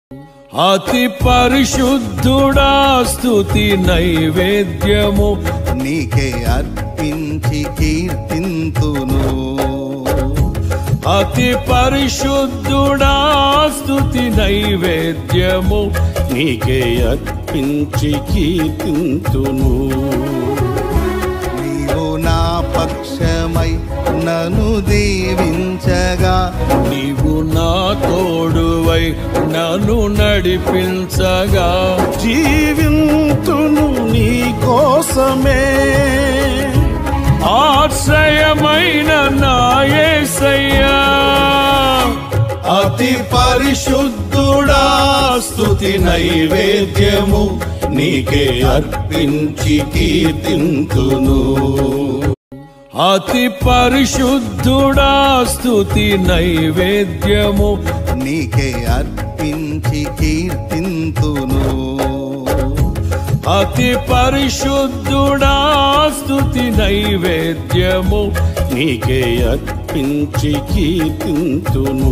అతి పరిశుద్ధుడా స్తుతి నైవేద్యము నీకే అర్పించి కీర్తింతును అతి పరిశుద్ధుడా స్తుతి నైవేద్యము నీకే అర్పించి కీర్తింతును నీవు నా పక్షమై నన్ను దీవించగా నీవు నా తోడువై నన్ను నడిపించగా జీవింతును నీ కోసమే ఆశ్రయమైన నాయసయ్యా అతి పరిశుద్ధుడా స్తుతి నైవేద్యము నీకే అర్పించి కీర్తింతును అతి పరిశుద్ధుడా స్తుతి నైవేద్యము నీకే అర్పించి కీర్తింతును అతి పరిశుద్ధుడా స్తుతి నైవేద్యము నీకే అర్పించి కీర్తింతును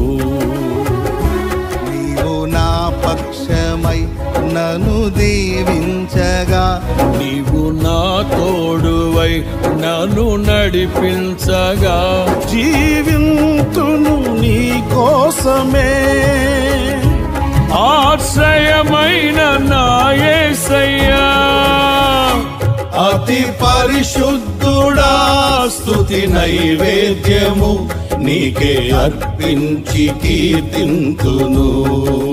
నీవు నా పక్షమై నన్ను దీవించగా నీవు నా తోడువై నన్ను నడిపించగా జీవింతును నీ కోసమే ఆశ్రయమైన నాయసయ్యా అతి పరిశుద్ధుడా స్తుతి నైవేద్యము నీకే అర్పించి కీర్తింతును